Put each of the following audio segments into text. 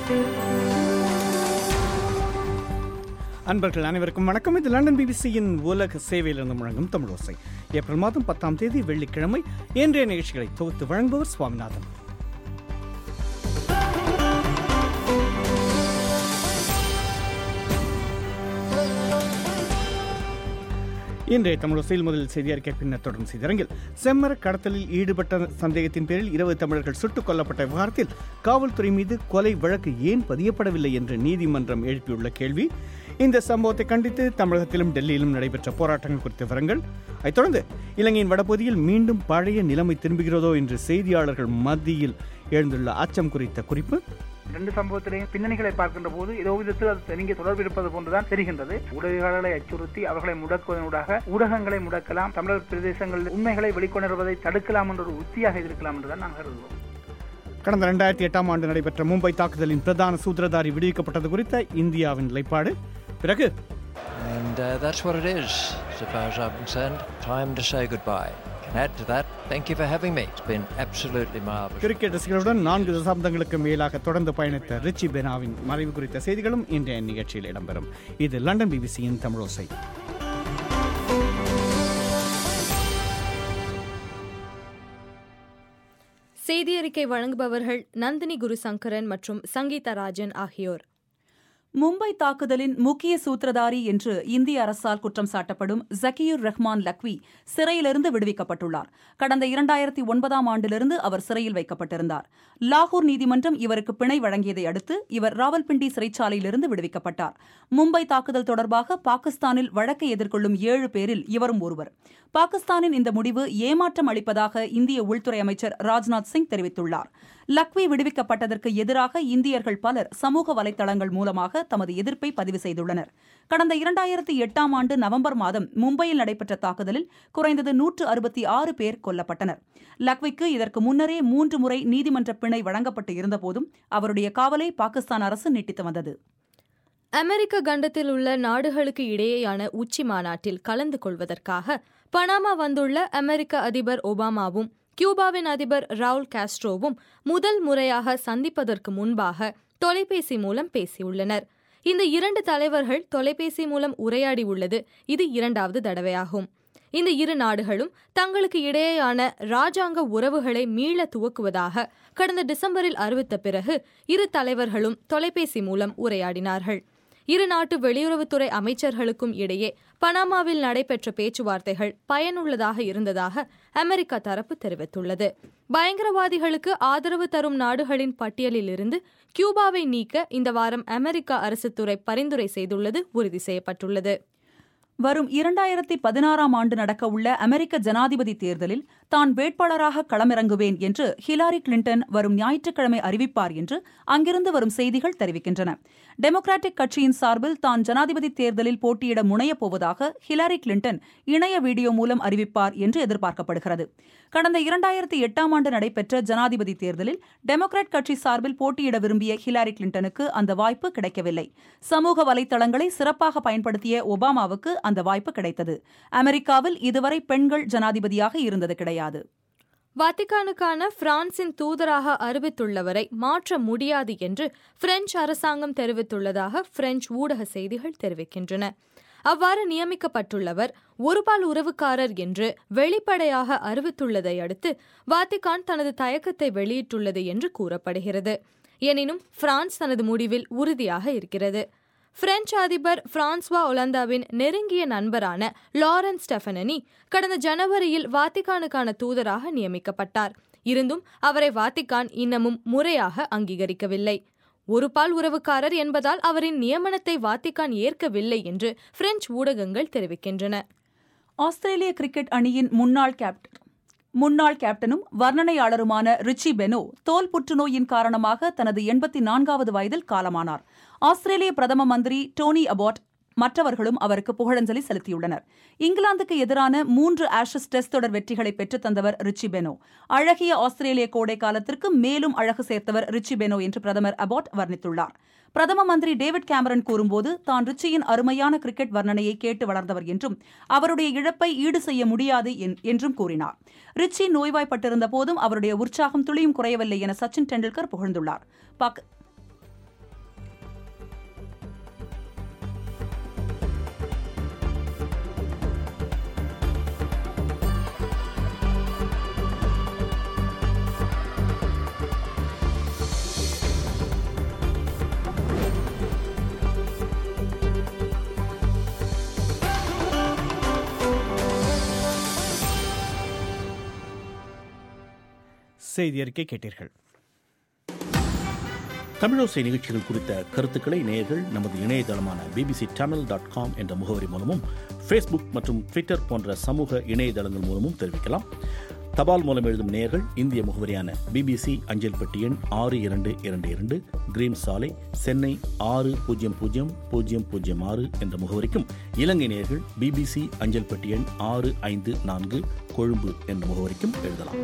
அன்பர்கள் அனைவருக்கும் வணக்கம் இது லண்டன் பிபிசியின் உலக சேவையிலிருந்து முழங்கும் தமிழோசை ஏப்ரல் மாதம் பத்தாம் தேதி வெள்ளிக்கிழமை இன்றைய நிகழ்ச்சிகளை தொகுத்து வழங்குபவர் சுவாமிநாதன் இன்றைய தமிழோசையில் முதல் செய்தி அறிக்கை பின்னர் தொடரும் செய்தியரங்கில் செம்மர கடத்தலில் ஈடுபட்ட சந்தேகத்தின் பேரில் இருபது தமிழர்கள் சுட்டுக் கொல்லப்பட்ட விவகாரத்தில் காவல்துறை மீது கொலை வழக்கு ஏன் பதியப்படவில்லை என்று நீதிமன்றம் எழுப்பியுள்ள கேள்வி இந்த சம்பவத்தை கண்டித்து தமிழகத்திலும் டெல்லியிலும் நடைபெற்ற போராட்டங்கள் குறித்த விவரங்கள் அதைத் தொடர்ந்து இலங்கையின் வடபகுதியில் மீண்டும் பழைய நிலைமை திரும்புகிறதோ என்று செய்தியாளர்கள் மத்தியில் எழுந்துள்ள அச்சம் குறித்த குறிப்பு ரெண்டு சம்பவத்திலேயும் பின்னணிகளை பார்க்கின்ற போது ஏதோ விதத்தில் அது நெருங்கிய தொடர்பு இருப்பது போன்றுதான் தெரிகின்றது ஊடகங்களை அச்சுறுத்தி அவர்களை முடக்குவதனூடாக ஊடகங்களை முடக்கலாம் தமிழர் பிரதேசங்களில் உண்மைகளை வெளிக்கொணர்வதை தடுக்கலாம் என்ற ஒரு உத்தியாக இருக்கலாம் என்றுதான் நான் கருதுவோம் கடந்த ரெண்டாயிரத்தி எட்டாம் ஆண்டு நடைபெற்ற மும்பை தாக்குதலின் பிரதான சூத்திரதாரி விடுவிக்கப்பட்டது குறித்த இந்தியாவின் நிலைப்பாடு பிறகு And uh, that's what it is, so far as I'm concerned. Time to say goodbye. Can add to that, thank you for having me. It's been absolutely marvellous. Cricket ரசிகர்களுடன் நான்கு தசாப்தங்களுக்கு மேலாக தொடர்ந்து பயணித்த ரிச்சி பெனாவின் மறைவு குறித்த செய்திகளும் இன்றைய நிகழ்ச்சியில் இடம்பெறும் இது லண்டன் பிபிசியின் தமிழோசை செய்தி அறிக்கை வழங்குபவர்கள் நந்தினி குருசங்கரன் மற்றும் சங்கீதா ராஜன் ஆகியோர் மும்பை தாக்குதலின் முக்கிய சூத்திரதாரி என்று இந்திய அரசால் குற்றம் சாட்டப்படும் ஜக்கீர் ரஹ்மான் லக்வி சிறையிலிருந்து விடுவிக்கப்பட்டுள்ளார் கடந்த இரண்டாயிரத்தி ஒன்பதாம் ஆண்டிலிருந்து அவர் சிறையில் வைக்கப்பட்டிருந்தார் லாகூர் நீதிமன்றம் இவருக்கு பிணை வழங்கியதை அடுத்து இவர் ராவல்பிண்டி சிறைச்சாலையிலிருந்து விடுவிக்கப்பட்டார் மும்பை தாக்குதல் தொடர்பாக பாகிஸ்தானில் வழக்கை எதிர்கொள்ளும் ஏழு பேரில் இவரும் ஒருவர் பாகிஸ்தானின் இந்த முடிவு ஏமாற்றம் அளிப்பதாக இந்திய உள்துறை அமைச்சர் ராஜ்நாத் சிங் தெரிவித்துள்ளார் லக்வி விடுவிக்கப்பட்டதற்கு எதிராக இந்தியர்கள் பலர் சமூக வலைதளங்கள் மூலமாக தமது எதிர்ப்பை பதிவு செய்துள்ளனர் கடந்த இரண்டாயிரத்தி எட்டாம் ஆண்டு நவம்பர் மாதம் மும்பையில் நடைபெற்ற தாக்குதலில் குறைந்தது நூற்று அறுபத்தி ஆறு பேர் கொல்லப்பட்டனர் லக்விக்கு இதற்கு முன்னரே மூன்று முறை நீதிமன்ற பிணை வழங்கப்பட்டு இருந்தபோதும் அவருடைய காவலை பாகிஸ்தான் அரசு நீட்டித்து வந்தது அமெரிக்க கண்டத்தில் உள்ள நாடுகளுக்கு இடையேயான உச்சி மாநாட்டில் கலந்து கொள்வதற்காக பனாமா வந்துள்ள அமெரிக்க அதிபர் ஒபாமாவும் கியூபாவின் அதிபர் ரவுல் காஸ்ட்ரோவும் முதல் முறையாக சந்திப்பதற்கு முன்பாக தொலைபேசி மூலம் பேசியுள்ளனர் இந்த இரண்டு தலைவர்கள் தொலைபேசி மூலம் உரையாடி உள்ளது இது இரண்டாவது தடவையாகும் இந்த இரு நாடுகளும் தங்களுக்கு இடையேயான ராஜாங்க உறவுகளை மீள துவக்குவதாக கடந்த டிசம்பரில் அறிவித்த பிறகு இரு தலைவர்களும் தொலைபேசி மூலம் உரையாடினார்கள் இரு நாட்டு வெளியுறவுத்துறை அமைச்சர்களுக்கும் இடையே பனாமாவில் நடைபெற்ற பேச்சுவார்த்தைகள் பயனுள்ளதாக இருந்ததாக அமெரிக்கா தரப்பு தெரிவித்துள்ளது பயங்கரவாதிகளுக்கு ஆதரவு தரும் நாடுகளின் பட்டியலில் இருந்து கியூபாவை நீக்க இந்த வாரம் அமெரிக்க அரசுத்துறை பரிந்துரை செய்துள்ளது உறுதி செய்யப்பட்டுள்ளது வரும் இரண்டாயிரத்தி பதினாறாம் ஆண்டு நடக்கவுள்ள அமெரிக்க ஜனாதிபதி தேர்தலில் தான் வேட்பாளராக களமிறங்குவேன் என்று ஹிலாரி கிளின்டன் வரும் ஞாயிற்றுக்கிழமை அறிவிப்பார் என்று அங்கிருந்து வரும் செய்திகள் தெரிவிக்கின்றன டெமோக்ராட்டிக் கட்சியின் சார்பில் தான் ஜனாதிபதி தேர்தலில் போட்டியிட முனையப் போவதாக ஹிலாரி கிளின்டன் இணைய வீடியோ மூலம் அறிவிப்பார் என்று எதிர்பார்க்கப்படுகிறது கடந்த இரண்டாயிரத்தி எட்டாம் ஆண்டு நடைபெற்ற ஜனாதிபதி தேர்தலில் டெமோக்ராட் கட்சி சார்பில் போட்டியிட விரும்பிய ஹிலாரி கிளின்டனுக்கு அந்த வாய்ப்பு கிடைக்கவில்லை சமூக வலைதளங்களை சிறப்பாக பயன்படுத்திய ஒபாமாவுக்கு அந்த வாய்ப்பு கிடைத்தது அமெரிக்காவில் இதுவரை பெண்கள் ஜனாதிபதியாக இருந்தது கிடையாது வாத்திகானுக்கான பிரான்சின் தூதராக அறிவித்துள்ளவரை மாற்ற முடியாது என்று பிரெஞ்சு அரசாங்கம் தெரிவித்துள்ளதாக பிரெஞ்சு ஊடக செய்திகள் தெரிவிக்கின்றன அவ்வாறு நியமிக்கப்பட்டுள்ளவர் ஒருபால் உறவுக்காரர் என்று வெளிப்படையாக அறிவித்துள்ளதை அடுத்து வாத்திகான் தனது தயக்கத்தை வெளியிட்டுள்ளது என்று கூறப்படுகிறது எனினும் பிரான்ஸ் தனது முடிவில் உறுதியாக இருக்கிறது பிரெஞ்சு அதிபர் பிரான்ஸ்வா ஒலந்தாவின் நெருங்கிய நண்பரான லாரன்ஸ் ஸ்டெஃபனனி கடந்த ஜனவரியில் வாத்திகானுக்கான தூதராக நியமிக்கப்பட்டார் இருந்தும் அவரை வாத்திகான் இன்னமும் முறையாக அங்கீகரிக்கவில்லை ஒரு பால் உறவுக்காரர் என்பதால் அவரின் நியமனத்தை வாத்திகான் ஏற்கவில்லை என்று பிரெஞ்சு ஊடகங்கள் தெரிவிக்கின்றன ஆஸ்திரேலிய கிரிக்கெட் அணியின் முன்னாள் கேப்டன் முன்னாள் கேப்டனும் வர்ணனையாளருமான ரிச்சி பெனோ தோல் புற்றுநோயின் காரணமாக தனது எண்பத்தி நான்காவது வயதில் காலமானார் ஆஸ்திரேலிய பிரதம மந்திரி டோனி அபாட் மற்றவர்களும் அவருக்கு புகழஞ்சலி செலுத்தியுள்ளனர் இங்கிலாந்துக்கு எதிரான மூன்று ஆஷஸ் டெஸ்ட் தொடர் வெற்றிகளை பெற்றுத் தந்தவர் ரிச்சி பெனோ அழகிய ஆஸ்திரேலிய கோடை காலத்திற்கு மேலும் அழகு சேர்த்தவர் ரிச்சி பெனோ என்று பிரதமர் அபாட் வர்ணித்துள்ளார் பிரதம மந்திரி டேவிட் கேமரன் கூறும்போது தான் ரிச்சியின் அருமையான கிரிக்கெட் வர்ணனையை கேட்டு வளர்ந்தவர் என்றும் அவருடைய இழப்பை ஈடு செய்ய முடியாது என்றும் கூறினார் ரிச்சி நோய்வாய்ப்பட்டிருந்த போதும் அவருடைய உற்சாகம் துளியும் குறையவில்லை என சச்சின் டெண்டுல்கர் புகழ்ந்துள்ளார் செய்தி அறிக்கை கேட்டீர்கள் தமிழோசை நிகழ்ச்சிகள் குறித்த கருத்துக்களை நேயர்கள் நமது இணையதளமான பிபிசி தமிழ் டாட் காம் என்ற முகவரி மூலமும் ஃபேஸ்புக் மற்றும் ட்விட்டர் போன்ற சமூக இணையதளங்கள் மூலமும் தெரிவிக்கலாம் தபால் மூலம் எழுதும் நேயர்கள் இந்திய முகவரியான பிபிசி அஞ்சல் பெட்டி எண் ஆறு இரண்டு இரண்டு இரண்டு கிரீன் சாலை சென்னை ஆறு பூஜ்ஜியம் பூஜ்ஜியம் பூஜ்ஜியம் பூஜ்ஜியம் ஆறு என்ற முகவரிக்கும் இலங்கை நேயர்கள் பிபிசி அஞ்சல் பெட்டி எண் ஆறு ஐந்து நான்கு கொழும்பு என்ற முகவரிக்கும் எழுதலாம்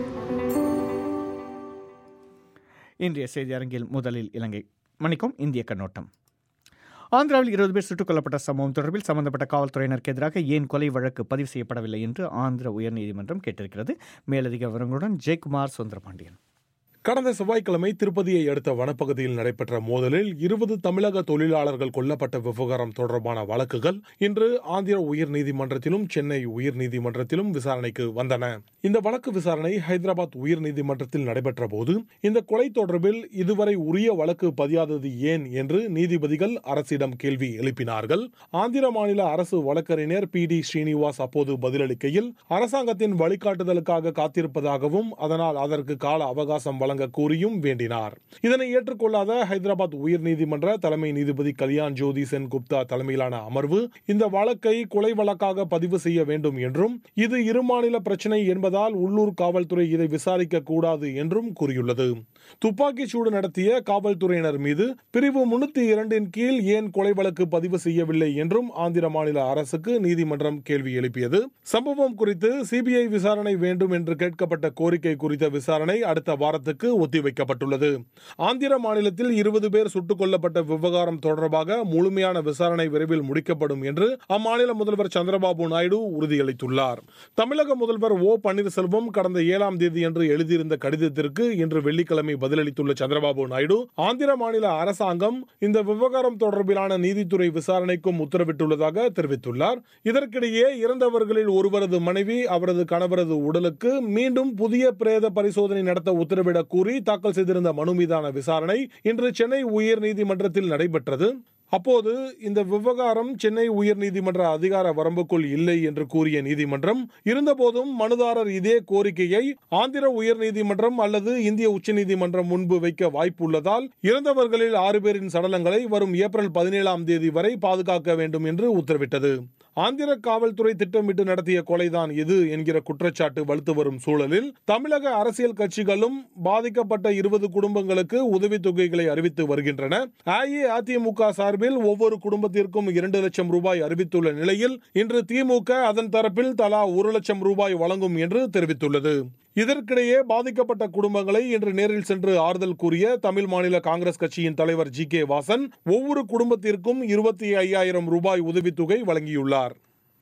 இன்றைய செய்தி அரங்கில் முதலில் இலங்கை மன்னிக்கும் இந்திய கண்ணோட்டம் ஆந்திராவில் இருபது பேர் சுட்டுக் கொல்லப்பட்ட சம்பவம் தொடர்பில் சம்பந்தப்பட்ட காவல்துறையினருக்கு எதிராக ஏன் கொலை வழக்கு பதிவு செய்யப்படவில்லை என்று ஆந்திர உயர்நீதிமன்றம் கேட்டிருக்கிறது மேலதிக விவரங்களுடன் ஜெயக்குமார் சுந்தரபாண்டியன் கடந்த செவ்வாய்க்கிழமை திருப்பதியை அடுத்த வனப்பகுதியில் நடைபெற்ற மோதலில் இருபது தமிழக தொழிலாளர்கள் கொல்லப்பட்ட விவகாரம் தொடர்பான வழக்குகள் இன்று ஆந்திர உயர்நீதிமன்றத்திலும் சென்னை உயர்நீதிமன்றத்திலும் விசாரணைக்கு வந்தன இந்த வழக்கு விசாரணை ஹைதராபாத் உயர்நீதிமன்றத்தில் நடைபெற்ற போது இந்த கொலை தொடர்பில் இதுவரை உரிய வழக்கு பதியாதது ஏன் என்று நீதிபதிகள் அரசிடம் கேள்வி எழுப்பினார்கள் ஆந்திர மாநில அரசு வழக்கறிஞர் பி டி ஸ்ரீனிவாஸ் அப்போது பதிலளிக்கையில் அரசாங்கத்தின் வழிகாட்டுதலுக்காக காத்திருப்பதாகவும் அதனால் அதற்கு கால அவகாசம் வழங்க கூறியும் வேண்டினார் இதனை ஏற்றுக்கொள்ளாத ஹைதராபாத் உயர்நீதிமன்ற தலைமை நீதிபதி கல்யாண் ஜோதி சென் குப்தா தலைமையிலான அமர்வு இந்த வழக்கை கொலை வழக்காக பதிவு செய்ய வேண்டும் என்றும் இது இரு மாநில பிரச்சினை என்பதால் உள்ளூர் காவல்துறை இதை விசாரிக்க கூடாது என்றும் கூறியுள்ளது துப்பாக்கி சூடு நடத்திய காவல்துறையினர் மீது பிரிவு முன்னூத்தி இரண்டின் கீழ் ஏன் கொலை வழக்கு பதிவு செய்யவில்லை என்றும் ஆந்திர மாநில அரசுக்கு நீதிமன்றம் கேள்வி எழுப்பியது சம்பவம் குறித்து சிபிஐ விசாரணை வேண்டும் என்று கேட்கப்பட்ட கோரிக்கை குறித்த விசாரணை அடுத்த வாரத்துக்கு ஒத்திவைக்கப்பட்டுள்ளது ஆந்திர மாநிலத்தில் இருபது பேர் சுட்டுக் கொல்லப்பட்ட விவகாரம் தொடர்பாக முழுமையான விசாரணை விரைவில் முடிக்கப்படும் என்று அம்மாநில முதல்வர் சந்திரபாபு நாயுடு உறுதியளித்துள்ளார் தமிழக முதல்வர் ஓ பன்னீர்செல்வம் கடந்த ஏழாம் தேதி என்று எழுதியிருந்த கடிதத்திற்கு இன்று வெள்ளிக்கிழமை பதிலளித்துள்ள சந்திரபாபு நாயுடு ஆந்திர மாநில அரசாங்கம் இந்த விவகாரம் தொடர்பிலான நீதித்துறை விசாரணைக்கும் உத்தரவிட்டுள்ளதாக தெரிவித்துள்ளார் இதற்கிடையே இறந்தவர்களில் ஒருவரது மனைவி அவரது கணவரது உடலுக்கு மீண்டும் புதிய பிரேத பரிசோதனை நடத்த உத்தரவிடக் கூறி தாக்கல் செய்திருந்த மனு மீதான விசாரணை இன்று சென்னை உயர்நீதிமன்றத்தில் நடைபெற்றது அப்போது இந்த விவகாரம் சென்னை உயர்நீதிமன்ற அதிகார வரம்புக்குள் இல்லை என்று கூறிய நீதிமன்றம் இருந்தபோதும் மனுதாரர் இதே கோரிக்கையை ஆந்திர உயர்நீதிமன்றம் அல்லது இந்திய உச்சநீதிமன்றம் முன்பு வைக்க வாய்ப்புள்ளதால் இறந்தவர்களில் ஆறு பேரின் சடலங்களை வரும் ஏப்ரல் பதினேழாம் தேதி வரை பாதுகாக்க வேண்டும் என்று உத்தரவிட்டது ஆந்திர காவல்துறை திட்டமிட்டு நடத்திய கொலைதான் இது என்கிற குற்றச்சாட்டு வலுத்து வரும் சூழலில் தமிழக அரசியல் கட்சிகளும் பாதிக்கப்பட்ட இருபது குடும்பங்களுக்கு உதவித்தொகைகளை அறிவித்து வருகின்றன அஇஅதிமுக சார்பில் ஒவ்வொரு குடும்பத்திற்கும் இரண்டு லட்சம் ரூபாய் அறிவித்துள்ள நிலையில் இன்று திமுக அதன் தரப்பில் தலா ஒரு லட்சம் ரூபாய் வழங்கும் என்று தெரிவித்துள்ளது இதற்கிடையே பாதிக்கப்பட்ட குடும்பங்களை இன்று நேரில் சென்று ஆறுதல் கூறிய தமிழ் மாநில காங்கிரஸ் கட்சியின் தலைவர் ஜி கே வாசன் ஒவ்வொரு குடும்பத்திற்கும் இருபத்தி ஐயாயிரம் ரூபாய் உதவித்தொகை வழங்கியுள்ளார்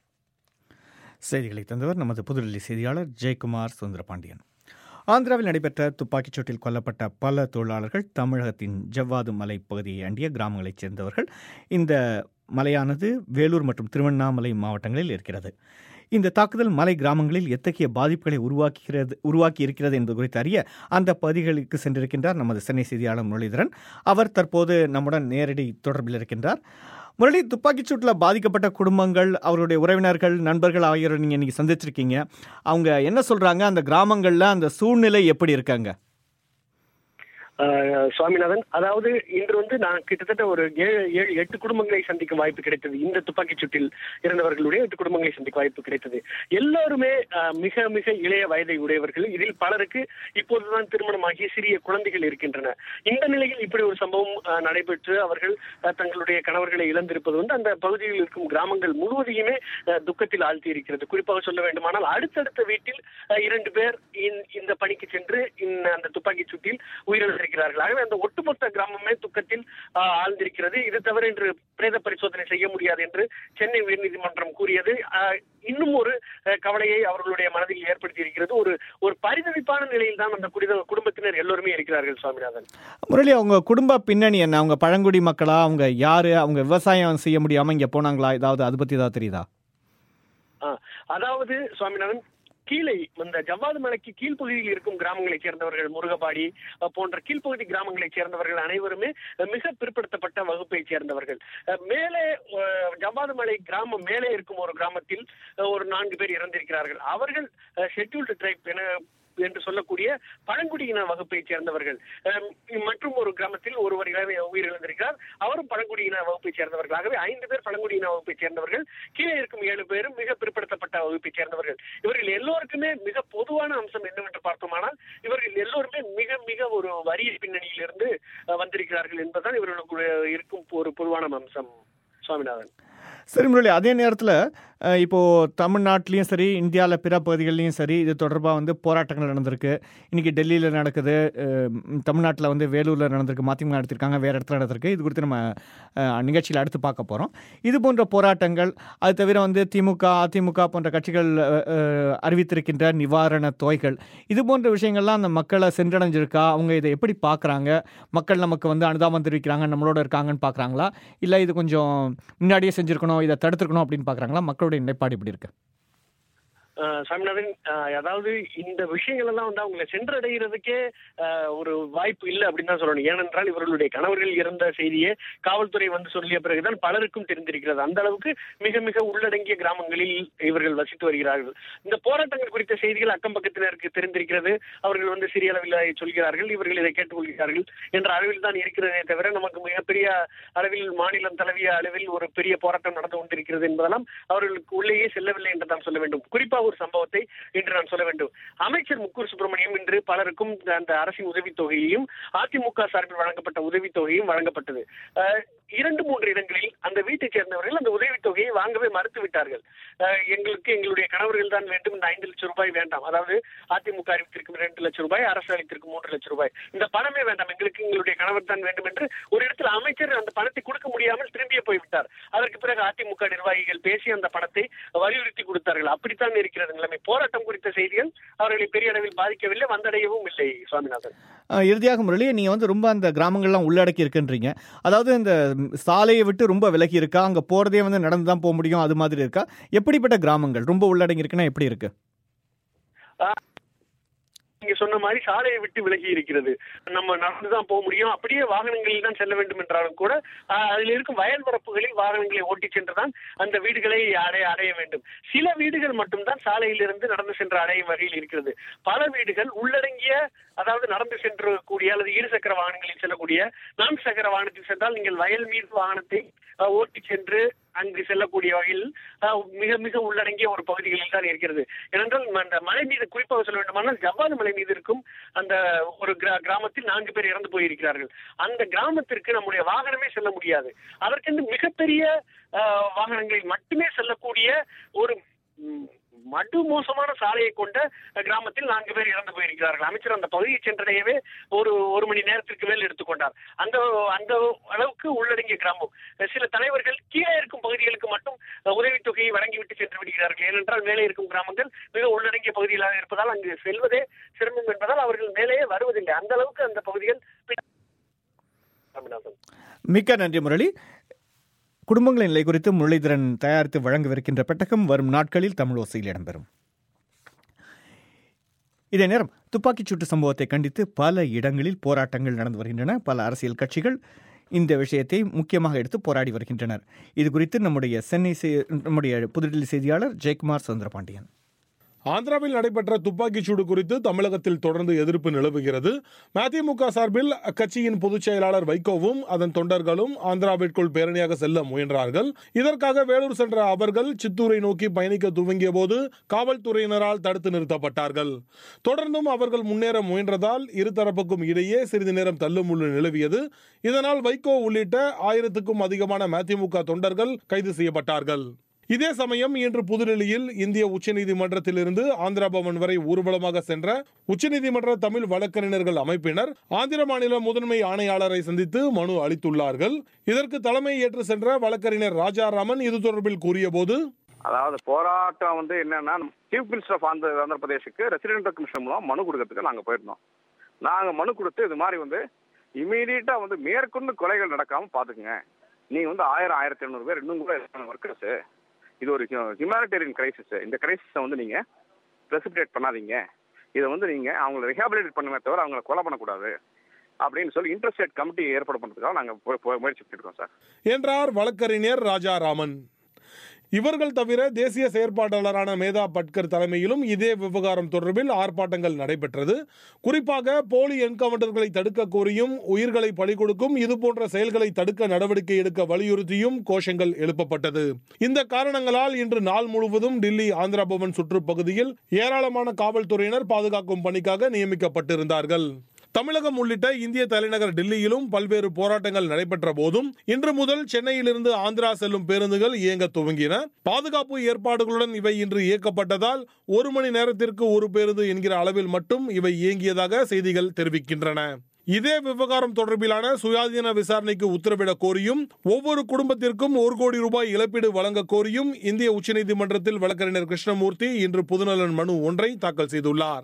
செய்திகளை தந்தவர் நமது புதுடெல்லி செய்தியாளர் ஜெயக்குமார் சுந்தரபாண்டியன் ஆந்திராவில் நடைபெற்ற துப்பாக்கிச் சூட்டில் கொல்லப்பட்ட பல தொழிலாளர்கள் தமிழகத்தின் ஜவ்வாது மலை பகுதியை அண்டிய கிராமங்களைச் சேர்ந்தவர்கள் இந்த மலையானது வேலூர் மற்றும் திருவண்ணாமலை மாவட்டங்களில் இருக்கிறது இந்த தாக்குதல் மலை கிராமங்களில் எத்தகைய பாதிப்புகளை உருவாக்குகிறது உருவாக்கி இருக்கிறது என்பது குறித்து அறிய அந்த பகுதிகளுக்கு சென்றிருக்கின்றார் நமது சென்னை செய்தியாளர் முரளிதரன் அவர் தற்போது நம்முடன் நேரடி தொடர்பில் இருக்கின்றார் முரளி துப்பாக்கிச் சூட்டில் பாதிக்கப்பட்ட குடும்பங்கள் அவருடைய உறவினர்கள் நண்பர்கள் ஆகியோரை நீங்கள் இன்றைக்கி சந்திச்சிருக்கீங்க அவங்க என்ன சொல்கிறாங்க அந்த கிராமங்களில் அந்த சூழ்நிலை எப்படி இருக்காங்க ஆஹ் சுவாமிநாதன் அதாவது இன்று வந்து நான் கிட்டத்தட்ட ஒரு ஏழு ஏழு எட்டு குடும்பங்களை சந்திக்கும் வாய்ப்பு கிடைத்தது இந்த துப்பாக்கிச் சூட்டில் இறந்தவர்களுடைய எட்டு குடும்பங்களை சந்திக்க வாய்ப்பு கிடைத்தது எல்லாருமே ஆஹ் மிக மிக இளைய வயதை உடையவர்கள் இதில் பலருக்கு இப்போதுதான் திருமணமாகி சிறிய குழந்தைகள் இருக்கின்றன இந்த நிலையில் இப்படி ஒரு சம்பவம் ஆஹ் நடைபெற்று அவர்கள் ஆஹ் தங்களுடைய கணவர்களை இழந்திருப்பது வந்து அந்த பகுதியில் இருக்கும் கிராமங்கள் முழுவதையுமே ஆஹ் துக்கத்தில் ஆழ்த்தி இருக்கிறது குறிப்பாக சொல்ல வேண்டுமானால் அடுத்தடுத்த வீட்டில் ஆஹ் இரண்டு பேர் இந்த- இந்த பணிக்கு சென்று இந்த அந்த துப்பாக்கிச் சூட்டில் உயிரிழந்திருக்கிறார்கள் ஆகவே அந்த ஒட்டுமொத்த கிராமமே துக்கத்தில் ஆஹ், ஆழ்ந்திருக்கிறது இது தவிர இன்று பிரேத பரிசோதனை செய்ய முடியாது என்று சென்னை உயர்நீதிமன்றம் கூறியது ஆஹ், இன்னும் ஒரு ஆஹ், கவலையை அவர்களுடைய மனதில் ஏற்படுத்தி இருக்கிறது ஒரு ஒரு பரிதவிப்பான நிலையில் தான் அந்த குடித- குடும்பத்தினர் எல்லோருமே இருக்கிறார்கள் சுவாமிநாதன் முரளி அவங்க குடும்ப பின்னணி என்ன அவங்க பழங்குடி மக்களா அவங்க யாரு அவங்க விவசாயம் செய்ய முடியாமல் இங்கே போனாங்களா ஏதாவது அதை பற்றி ஏதாவது தெரியுதா ஆஹ், அதாவது சுவாமிநாதன் கீழே இந்த ஜவ்வாது மலைக்கு கீழ்ப்பகுதியில் இருக்கும் கிராமங்களைச் சேர்ந்தவர்கள் முருகபாடி அஹ், போன்ற கீழ்ப்பகுதி கிராமங்களைச் சேர்ந்தவர்கள் அனைவருமே அஹ், மிக பிற்படுத்தப்பட்ட வகுப்பைச் சேர்ந்தவர்கள் அஹ், மேலே அஹ், ஜவ்வாது மலை கிராமம் மேலே இருக்கும் ஒரு கிராமத்தில் அஹ், ஒரு நான்கு பேர் இறந்திருக்கிறார்கள் அவர்கள் ஷெட்யூல்டு ட்ரைப் என என்று சொல்லக்கூடிய பழங்குடியின வகுப்பைச் சேர்ந்தவர்கள் அஹ், மற்றும் ஒரு கிராமத்தில் ஒருவர் இளமை உயிரிழந்திருக்கிறார் அவரும் பழங்குடியின வகுப்பைச் சேர்ந்தவர்களாகவே ஐந்து பேர் பழங்குடியின வகுப்பைச் சேர்ந்தவர்கள் கீழே இருக்கும் ஏழு பேரும் மிக பிற்படுத்தப்பட்ட வகுப்பைச் சேர்ந்தவர்கள் இவர்கள் எல்லோருக்குமே மிக பொதுவான அம்சம் என்னவென்று பார்த்தோமானால் இவர்கள் எல்லோருமே மிக மிக ஒரு வறிய பின்னணியிலிருந்து அஹ், வந்திருக்கிறார்கள் என்பதுதான் இவர்களுக்கு இருக்கும் ஒரு பொதுவான அம்சம் சுவாமிநாதன் சரி முரளி அதே நேரத்தில் இப்போது தமிழ்நாட்டிலையும் சரி இந்தியாவில் பிற பகுதிகள்லையும் சரி இது தொடர்பாக வந்து போராட்டங்கள் நடந்திருக்கு இன்றைக்கி டெல்லியில் நடக்குது தமிழ்நாட்டில் வந்து வேலூரில் நடந்திருக்கு மதிமுக நடத்திருக்காங்க வேறு இடத்துல நடந்திருக்கு இது குறித்து நம்ம அஹ், நிகழ்ச்சியில் அடுத்து பார்க்க போகிறோம் இது போன்ற போராட்டங்கள் அது தவிர வந்து திமுக அதிமுக போன்ற கட்சிகள் அஹ், அஹ், அறிவித்திருக்கின்ற நிவாரண தொகைகள் இது போன்ற விஷயங்கள்லாம் அந்த மக்களை சென்றடைஞ்சிருக்கா அவங்க இதை எப்படி பார்க்குறாங்க மக்கள் நமக்கு வந்து அனுதாபம் தெரிவிக்கிறாங்க நம்மளோட இருக்காங்கன்னு பார்க்குறாங்களா இல்லை இது கொஞ்சம் முன்னாடியே செஞ்சுருக்கணும் இதை தடுத்துருக்கணும் அப்படின்னு பார்க்குறாங்களா மக்களுடைய நிலைப்பாடு இப்படி இருக்கு அஹ் சாமிநாதன் அஹ் அதாவது இந்த விஷயங்கள் எல்லாம் வந்து அவங்களை சென்றடைகிறதுக்கே அஹ், ஒரு வாய்ப்பு இல்லை அப்படின்னு தான் சொல்லணும் ஏனென்றால் இவர்களுடைய கணவர்கள் இறந்த செய்தியே காவல்துறை வந்து சொல்லிய பிறகுதான் பலருக்கும் தெரிந்திருக்கிறது அந்த அளவுக்கு மிக மிக உள்ளடங்கிய கிராமங்களில் இவர்கள் வசித்து வருகிறார்கள் இந்த போராட்டங்கள் குறித்த செய்திகள் அக்கம் பக்கத்தினருக்கு தெரிந்திருக்கிறது அவர்கள் வந்து சிறிய அளவில் சொல்கிறார்கள் இவர்கள் இதை கேட்டுக்கொள்கிறார்கள் என்ற அளவில் தான் இருக்கிறதே தவிர நமக்கு மிகப்பெரிய அளவில் மாநிலம் தழுவிய அளவில் ஒரு பெரிய போராட்டம் நடந்து கொண்டிருக்கிறது என்பதெல்லாம் அவர்களுக்கு உள்ளேயே செல்லவில்லை என்று தான் சொல்ல வேண்டும் குறிப்பாக ஒரு சம்பவத்தை இன்று நான் சொல்ல வேண்டும் அமைச்சர் முக்கூர் சுப்பிரமணியம் இன்று பலருக்கும் அந்த அரசின் உதவித்தொகையையும் அதிமுக சார்பில் வழங்கப்பட்ட உதவித்தொகையும் வழங்கப்பட்டது அஹ், இரண்டு மூன்று இடங்களில் அந்த வீட்டைச் சேர்ந்தவர்கள் அந்த உதவித்தொகையை வாங்கவே மறுத்து விட்டார்கள் அஹ், எங்களுக்கு எங்களுடைய கணவர்கள் தான் வேண்டும் இந்த ஐந்து லட்சம் ரூபாய் வேண்டாம் அதாவது அதிமுக அறிவித்திருக்கும் இரண்டு லட்சம் ரூபாய் அரசு அளித்திருக்கும் மூன்று லட்சம் ரூபாய் இந்த பணமே வேண்டாம் எங்களுக்கு எங்களுடைய கணவர் தான் வேண்டும் என்று ஒரு இடத்தில் அமைச்சர் அந்த பணத்தை கொடுக்க முடியாமல் திரும்பியே போய்விட்டார் அதற்கு பிறகு அதிமுக நிர்வாகிகள் பேசி அந்த பணத்தை வலியுறுத்தி கொடுத்தார்கள் அப்படித்தான் இருக்கிறது நிலைமை போராட்டம் குறித்த செய்திகள் அவர்களை பெரிய அளவில் பாதிக்கவில்லை வந்தடையவும் இல்லை சுவாமிநாதன் அஹ், இறுதியாக முரளி நீங்கள் வந்து ரொம்ப அந்த கிராமங்கள்லாம் உள்ளடக்கி இருக்குன்றீங்க அதாவது இந்த ம், சாலையை விட்டு ரொம்ப விலகி இருக்கா அங்கே போகிறதே வந்து நடந்து தான் போக முடியும் அது மாதிரி இருக்கா எப்படிப்பட்ட கிராமங்கள் ரொம்ப உள்ளடங்கி இருக்குன்னா எப்படி இருக்கு நீங்க சொன்ன மாதிரி சாலையை விட்டு விலகி இருக்கிறது நம்ம நடந்துதான் போக முடியும் அப்படியே வாகனங்களில் தான் செல்ல வேண்டும் என்றாலும் கூட ஆஹ், அதில் இருக்கும் வயல் வரப்புகளில் வாகனங்களை ஓட்டி சென்றுதான் அந்த வீடுகளை அடைய அடைய வேண்டும் சில வீடுகள் மட்டும்தான் சாலையிலிருந்து நடந்து சென்று அடையும் வகையில் இருக்கிறது பல வீடுகள் உள்ளடங்கிய அதாவது நடந்து சென்று கூடிய அல்லது இருசக்கர வாகனங்களில் செல்லக்கூடிய நான்கு சக்கர வாகனத்தில் சென்றால் நீங்கள் வயல் மீது வாகனத்தை ஆஹ், ஓட்டி சென்று அங்கு செல்லக்கூடிய வகையில் ஆஹ், மிக மிக உள்ளடங்கிய ஒரு பகுதிகளில் தான் இருக்கிறது ஏனென்றால் ம- அந்த மலை மீது குறிப்பாக சொல்ல வேண்டுமானால் ஜவ்வாது மலை மீது இருக்கும் அந்த ஒரு கிரா- கிராமத்தில் நான்கு பேர் இறந்து போயிருக்கிறார்கள் அந்த கிராமத்திற்கு நம்முடைய வாகனமே செல்ல முடியாது அதற்கென்று மிகப்பெரிய ஆஹ், வாகனங்களில் மட்டுமே செல்லக்கூடிய ஒரு ம், மடு மோசமான சாலையை கொண்ட கிராமத்தில் நான்கு பேர் இறந்து போயிருக்கிறார்கள் அமைச்சர் அந்த பகுதியை சென்றடையவே ஒரு ஒரு மணி நேரத்திற்கு மேல் எடுத்துக்கொண்டார் அந்த அந்த அளவுக்கு உள்ளடங்கிய கிராமம் சில தலைவர்கள் கீழே இருக்கும் பகுதிகளுக்கு மட்டும் உதவித்தொகையை வழங்கிவிட்டு சென்று விடுகிறார்கள் ஏனென்றால் மேலே இருக்கும் கிராமங்கள் மிக உள்ளடங்கிய பகுதிகளாக இருப்பதால் அங்கு செல்வதே சிரமம் என்பதால் அவர்கள் மேலேயே வருவதில்லை அந்த அளவுக்கு அந்த பகுதிகள் பின்- சாமிநாதன். மிக்க நன்றி முரளி குடும்பங்களின் நிலை குறித்து முரளிதரன் தயாரித்து வழங்கவிருக்கின்ற பெட்டகம் வரும் நாட்களில் தமிழோசையில் இடம்பெறும் இதே நேரம் துப்பாக்கிச் சூட்டு சம்பவத்தை கண்டித்து பல இடங்களில் போராட்டங்கள் நடந்து வருகின்றன பல அரசியல் கட்சிகள் இந்த விஷயத்தை முக்கியமாக எடுத்து போராடி வருகின்றனர் இது குறித்து நம்முடைய சென்னை செய்- நம்முடைய புதுடில்லி செய்தியாளர் ஜெயக்குமார் சுந்தரபாண்டியன் ஆந்திராவில் நடைபெற்ற துப்பாக்கிச் சூடு குறித்து தமிழகத்தில் தொடர்ந்து எதிர்ப்பு நிலவுகிறது மதிமுக சார்பில் அக்கட்சியின் பொதுச் செயலாளர் வைகோவும் அதன் தொண்டர்களும் ஆந்திராவிற்குள் பேரணியாக செல்ல முயன்றார்கள் இதற்காக வேலூர் சென்ற அவர்கள் சித்தூரை நோக்கி பயணிக்க துவங்கிய போது காவல்துறையினரால் தடுத்து நிறுத்தப்பட்டார்கள் தொடர்ந்தும் அவர்கள் முன்னேற முயன்றதால் இருதரப்புக்கும் இடையே சிறிது நேரம் தள்ளுமுள்ளு நிலவியது இதனால் வைகோ உள்ளிட்ட ஆயிரத்துக்கும் அதிகமான மதிமுக தொண்டர்கள் கைது செய்யப்பட்டார்கள் இதே சமயம் இன்று புதுடெல்லியில் இந்திய உச்சநீதிமன்றத்திலிருந்து ஆந்திரா பவன் வரை ஊர்வலமாக சென்ற உச்சநீதிமன்ற தமிழ் வழக்கறிஞர்கள் அமைப்பினர் ஆந்திர மாநில முதன்மை ஆணையாளரை சந்தித்து மனு அளித்துள்ளார்கள் இதற்கு தலைமை ஏற்று சென்ற வழக்கறிஞர் ராஜாராமன் இது தொடர்பில் கூறியபோது அதாவது போராட்டம் வந்து என்னன்னா chief minister of Andhra Andhra பிரதேஷுக்கு ரெசிடென்ட் கமிஷன் மூலம் மனு கொடுக்கறதுக்கு நாங்கள் போயிருந்தோம் நாங்கள் மனு கொடுத்து இது மாதிரி வந்து இமீடியட்டா வந்து மேற்கொண்டு கொலைகள் நடக்காம பாத்துக்குங்க நீங்க வந்து ஆயிரம் ஆயிரத்தி ஐநூறு பேர் இன்னும் கூட ஒர்க்கர்ஸ் இது ஒரு ஹியூமானிட்டேரியன் கிரைசிஸ் இந்த கிரைசிஸை வந்து நீங்க பிரசிபிடேட் பண்ணாதீங்க இதை வந்து நீங்க அவங்களை ரிஹாபிலிட்டேட் பண்ணுமே தவிர அவங்களை கொலை பண்ணக்கூடாது அப்படின்னு சொல்லி இன்டர்ஸ்டேட் கமிட்டி ஏற்பாடு பண்ணுறதுக்காக நாங்கள் முயற்சி பண்ணிட்டு இருக்கோம் சார் என்றார் வழக்கறிஞர் ராஜாராமன் இவர்கள் தவிர தேசிய செயற்பாட்டாளரான மேதா பட்கர் தலைமையிலும் இதே விவகாரம் தொடர்பில் ஆர்ப்பாட்டங்கள் நடைபெற்றது குறிப்பாக போலி என்கவுண்டர்களை தடுக்க கோரியும் உயிர்களை பலி கொடுக்கும் இதுபோன்ற செயல்களை தடுக்க நடவடிக்கை எடுக்க வலியுறுத்தியும் கோஷங்கள் எழுப்பப்பட்டது இந்த காரணங்களால் இன்று நாள் முழுவதும் டில்லி ஆந்திரா பவன் சுற்றுப்பகுதியில் ஏராளமான காவல்துறையினர் பாதுகாக்கும் பணிக்காக நியமிக்கப்பட்டிருந்தார்கள் தமிழகம் உள்ளிட்ட இந்திய தலைநகர் டெல்லியிலும் பல்வேறு போராட்டங்கள் நடைபெற்ற போதும் இன்று முதல் சென்னையிலிருந்து ஆந்திரா செல்லும் பேருந்துகள் இயங்க துவங்கின பாதுகாப்பு ஏற்பாடுகளுடன் இவை இன்று இயக்கப்பட்டதால் ஒரு மணி நேரத்திற்கு ஒரு பேருந்து என்கிற அளவில் மட்டும் இவை இயங்கியதாக செய்திகள் தெரிவிக்கின்றன இதே விவகாரம் தொடர்பிலான சுயாதீன விசாரணைக்கு உத்தரவிட கோரியும் ஒவ்வொரு குடும்பத்திற்கும் ஒரு கோடி ரூபாய் இழப்பீடு வழங்க கோரியும் இந்திய உச்சநீதிமன்றத்தில் வழக்கறிஞர் கிருஷ்ணமூர்த்தி இன்று பொதுநலன் மனு ஒன்றை தாக்கல் செய்துள்ளார்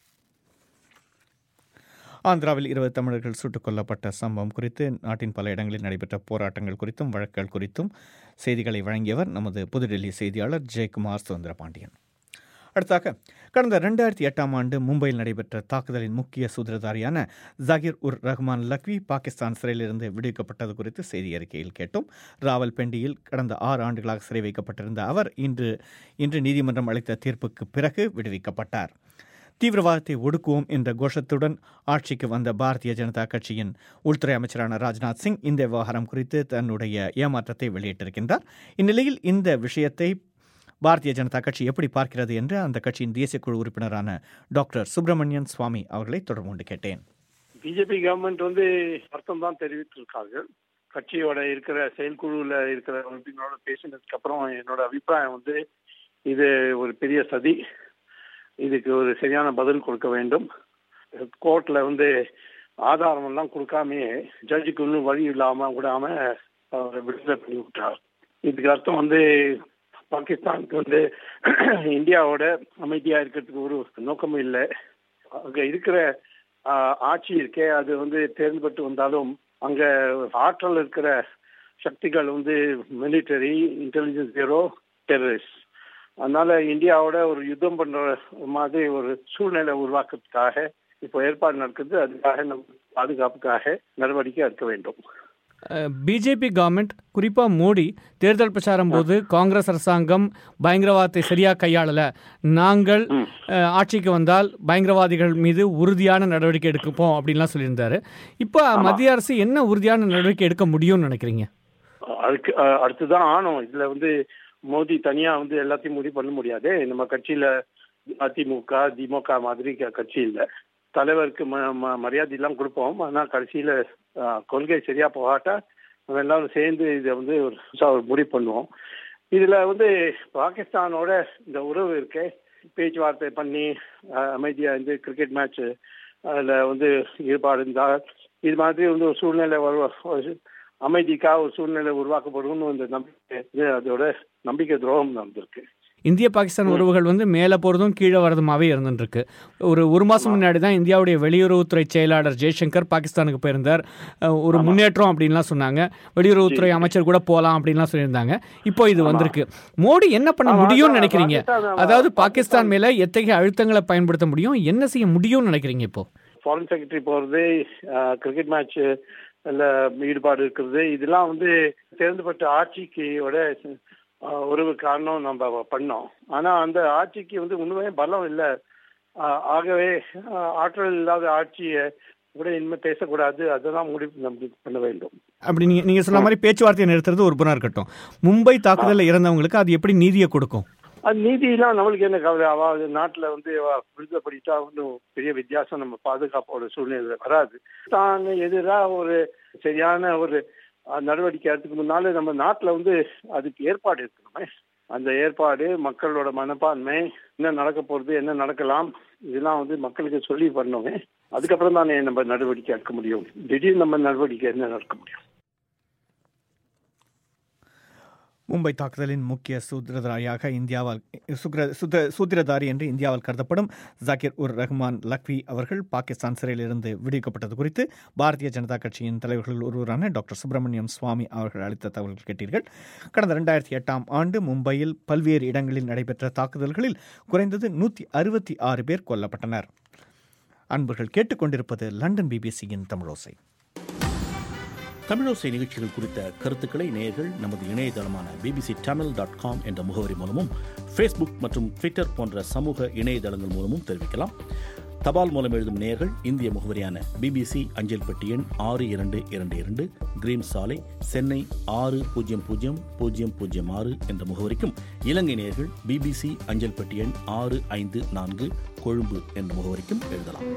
ஆந்திராவில் இருபது தமிழர்கள் சுட்டுக் கொல்லப்பட்ட சம்பவம் குறித்து நாட்டின் பல இடங்களில் நடைபெற்ற போராட்டங்கள் குறித்தும் வழக்குகள் குறித்தும் செய்திகளை வழங்கியவர் நமது புதுடெல்லி செய்தியாளர் ஜெயக்குமார் சுதந்திர பாண்டியன் அடுத்தாக கடந்த ரெண்டாயிரத்தி எட்டாம் ஆண்டு மும்பையில் நடைபெற்ற தாக்குதலின் முக்கிய சூத்திரதாரியான ஜாகிர் உர் ரஹ்மான் லக்வி பாகிஸ்தான் சிறையிலிருந்து விடுவிக்கப்பட்டது குறித்து செய்தி அறிக்கையில் கேட்டோம் ராவல்பிண்டியில் கடந்த ஆறு ஆண்டுகளாக சிறை வைக்கப்பட்டிருந்த அவர் இன்று இன்று நீதிமன்றம் அளித்த தீர்ப்புக்கு பிறகு விடுவிக்கப்பட்டார் தீவிரவாதத்தை ஒடுக்குவோம் என்ற கோஷத்துடன் ஆட்சிக்கு வந்த பாரதிய ஜனதா கட்சியின் உள்துறை அமைச்சரான ராஜ்நாத் சிங் இந்த விவகாரம் குறித்து தன்னுடைய ஏமாற்றத்தை வெளியிட்டிருக்கின்றார் இந்நிலையில் இந்த விஷயத்தை பாரதிய ஜனதா கட்சி எப்படி பார்க்கிறது என்று அந்த கட்சியின் தேசிய குழு உறுப்பினரான டாக்டர் சுப்பிரமணியன் சுவாமி அவர்களை தொடர்பு கொண்டு கேட்டேன் பிஜேபி கவர்மெண்ட் வந்து அர்த்தம் தான் தெரிவித்திருக்கார்கள் கட்சியோட இருக்கிற செயற்குழுவில் இருக்கிற உறுப்பினரோட பேசினதுக்கு அப்புறம் என்னோட அபிப்பிராயம் வந்து இது ஒரு பெரிய சதி இதுக்கு ஒரு சரியான பதில் கொடுக்க வேண்டும் கோர்ட்ல வந்து ஆதாரம் எல்லாம் கொடுக்காமயே ஜட்ஜுக்கு இன்னும் வழி இல்லாம விடாம அவரை விடுதலை பண்ணி விட்டார் இதுக்கு அர்த்தம் வந்து பாகிஸ்தானுக்கு வந்து இந்தியாவோட அமைதியா இருக்கிறதுக்கு ஒரு நோக்கமும் இல்லை அங்க இருக்கிற ஆட்சி இருக்கே அது வந்து தேர்ந்தெடுத்து வந்தாலும் அங்க ஆற்றல் இருக்கிற சக்திகள் வந்து மிலிட்டரி இன்டெலிஜென்ஸ் பியூரோ டெரரிஸ்ட் அதனால இந்தியாவோட ஒரு யுத்தம் பண்ற மாதிரி ஒரு சூழ்நிலை உருவாக்குறதுக்காக இப்போ ஏற்பாடு நடக்குது அதுக்காக நம்ம பாதுகாப்புக்காக நடவடிக்கை எடுக்க வேண்டும் பிஜேபி கவர்மெண்ட் குறிப்பாக மோடி தேர்தல் பிரச்சாரம் போது காங்கிரஸ் அரசாங்கம் பயங்கரவாதத்தை சரியாக கையாளல நாங்கள் ஆட்சிக்கு வந்தால் பயங்கரவாதிகள் மீது உறுதியான நடவடிக்கை எடுக்கப்போம் அப்படின்லாம் சொல்லியிருந்தாரு இப்போ மத்திய அரசு என்ன உறுதியான நடவடிக்கை எடுக்க முடியும்னு நினைக்கிறீங்க அதுக்கு அடுத்துதான் ஆனோம் இதுல வந்து மோடி தனியா வந்து எல்லாத்தையும் முடிவு பண்ண முடியாது நம்ம கட்சியில அதிமுக திமுக மாதிரி கட்சி இல்லை தலைவருக்கு மரியாதை எல்லாம் கொடுப்போம் ஆனா கடைசியில கொள்கை சரியா போகாட்டா நம்ம எல்லாரும் சேர்ந்து இதை வந்து ஒரு முடிவு பண்ணுவோம் இதுல வந்து பாகிஸ்தானோட இந்த உறவு இருக்கே பேச்சுவார்த்தை பண்ணி அமைதியா இந்த கிரிக்கெட் மேட்ச் அதுல வந்து ஈடுபாடு இருந்தால் இது மாதிரி வந்து ஒரு சூழ்நிலை வரு அமைதிக்காக ஒரு சூழ்நிலை உருவாக்கப்படும்னு இந்த நம்பிக்கை அதோட நம்பிக்கை துரோகம் நடந்திருக்கு இந்திய பாகிஸ்தான் உறவுகள் வந்து மேலே போகிறதும் கீழே வரதுமாவே இருந்துருக்கு ஒரு ஒரு மாதம் முன்னாடி தான் இந்தியாவுடைய வெளியுறவுத்துறை செயலாளர் ஜெய்சங்கர் பாகிஸ்தானுக்கு போயிருந்தார் ஒரு முன்னேற்றம் அப்படின்லாம் சொன்னாங்க வெளியுறவுத்துறை அமைச்சர் கூட போகலாம் அப்படின்லாம் சொல்லியிருந்தாங்க இப்போ இது வந்திருக்கு மோடி என்ன பண்ண முடியும்னு நினைக்கிறீங்க அதாவது பாகிஸ்தான் மேலே எத்தகைய அழுத்தங்களை பயன்படுத்த முடியும் என்ன செய்ய முடியும்னு நினைக்கிறீங்க இப்போ ஃபாரின் செக்ரட்டரி போகிறது கிரிக்கெட் மேட்ச் ஈடுபாடு இருக்கிறது இதெல்லாம் வந்து தேர்ந்தெடுப்பட்ட ஆட்சிக்கையோட உறவு காரணம் நம்ம பண்ணோம் ஆனா அந்த ஆட்சிக்கு வந்து உண்மையே பலம் இல்லை ஆகவே ஆற்றல் இல்லாத ஆட்சியை கூட இனிமேல் பேசக்கூடாது அதெல்லாம் முடிவு நம்ம பண்ண வேண்டும் அப்படி நீங்க நீங்க சொன்ன மாதிரி பேச்சுவார்த்தையை நிறுத்துறது ஒரு புறம் இருக்கட்டும் மும்பை தாக்குதலில் இறந்தவங்களுக்கு அது எப்படி நீதியை கொடுக்கும் அது நீதியெல்லாம் நம்மளுக்கு என்ன கவலை அவ நாட்டில் வந்து விடுதலை பண்ணிட்டா ஒன்றும் பெரிய வித்தியாசம் நம்ம பாதுகாப்போட சூழ்நிலை வராது தான் எதிராக ஒரு சரியான ஒரு நடவடிக்கை எடுத்துக்கு முன்னாலே நம்ம நாட்டில் வந்து அதுக்கு ஏற்பாடு இருக்கணுமே அந்த ஏற்பாடு மக்களோட மனப்பான்மை என்ன நடக்க போறது என்ன நடக்கலாம் இதெல்லாம் வந்து மக்களுக்கு சொல்லி பண்ணோமே அதுக்கப்புறம் தானே நம்ம நடவடிக்கை எடுக்க முடியும் திடீர்னு நம்ம நடவடிக்கை என்ன நடக்க முடியும் மும்பை தாக்குதலின் முக்கிய சூத்திரதாரியாக இந்தியாவால் சுக்ர சுத்த சூத்திரதாரி என்று இந்தியாவில் கருதப்படும் ஜாகிர் உர் ரஹ்மான் லக்வி அவர்கள் பாகிஸ்தான் சிறையிலிருந்து விடுவிக்கப்பட்டது குறித்து பாரதிய ஜனதா கட்சியின் தலைவர்கள் ஒருவரான டாக்டர் சுப்பிரமணியம் சுவாமி அவர்கள் அளித்த தகவல்கள் கேட்டீர்கள் கடந்த ரெண்டாயிரத்தி எட்டாம் ஆண்டு மும்பையில் பல்வேறு இடங்களில் நடைபெற்ற தாக்குதல்களில் குறைந்தது நூற்றி அறுபத்தி ஆறு பேர் கொல்லப்பட்டனர் அன்பர்கள் கேட்டுக்கொண்டிருப்பது லண்டன் பிபிசியின் தமிழோசை தமிழோசை நிகழ்ச்சிகள் குறித்த கருத்துக்களை நேயர்கள் நமது இணையதளமான பிபிசி தமிழ் டாட் காம் என்ற முகவரி மூலமும் ஃபேஸ்புக் மற்றும் ட்விட்டர் போன்ற சமூக இணையதளங்கள் மூலமும் தெரிவிக்கலாம் தபால் மூலம் எழுதும் நேயர்கள் இந்திய முகவரியான பிபிசி அஞ்சல் பெட்டி எண் ஆறு இரண்டு இரண்டு இரண்டு கிரீன் சாலை சென்னை ஆறு பூஜ்ஜியம் பூஜ்ஜியம் பூஜ்ஜியம் பூஜ்ஜியம் ஆறு என்ற முகவரிக்கும் இலங்கை நேயர்கள் பிபிசி அஞ்சல் பெட்டி எண் ஆறு ஐந்து நான்கு கொழும்பு என்ற முகவரிக்கும் எழுதலாம்